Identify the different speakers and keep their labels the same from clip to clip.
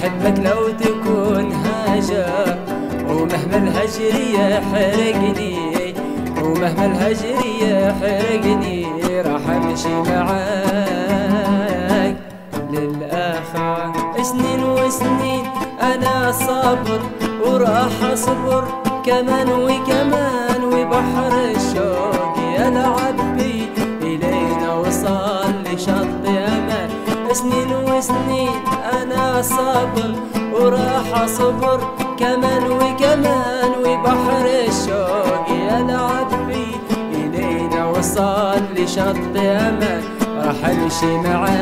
Speaker 1: أحبك لو تكون هاجر ومهما الهجر يحرقني ومهما الهجر يحرقني راح امشي معاك للآخر سنين وسنين أنا صابر وراح أصبر كمان وكمان وبحر الشوق يلعب بي إلينا وصل لشط أمان سنين وسنين أنا صابر وراح أصبر كمان وكمان وبحر الشوق يلعب بي إلينا وصل لشط أمان راح أمشي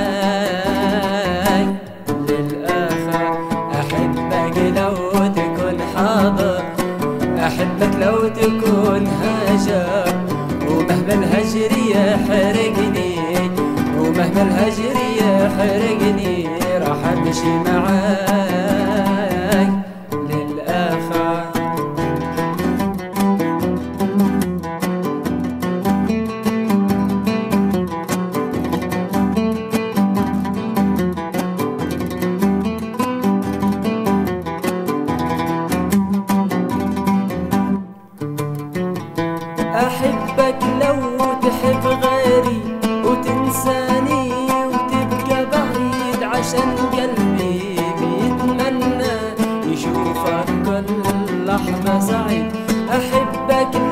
Speaker 1: معاك للآخر أحبك لو تكون حاضر أحبك لو تكون هاجر ومهما الهجر يحرقني ومهما الهجر يحرقني راح أمشي معاك للآخر أحبك لو تحب غيري وتنساني وتبقى بعيد عشان قلبي بيتمنى يشوفك كل لحظة سعيد أحبك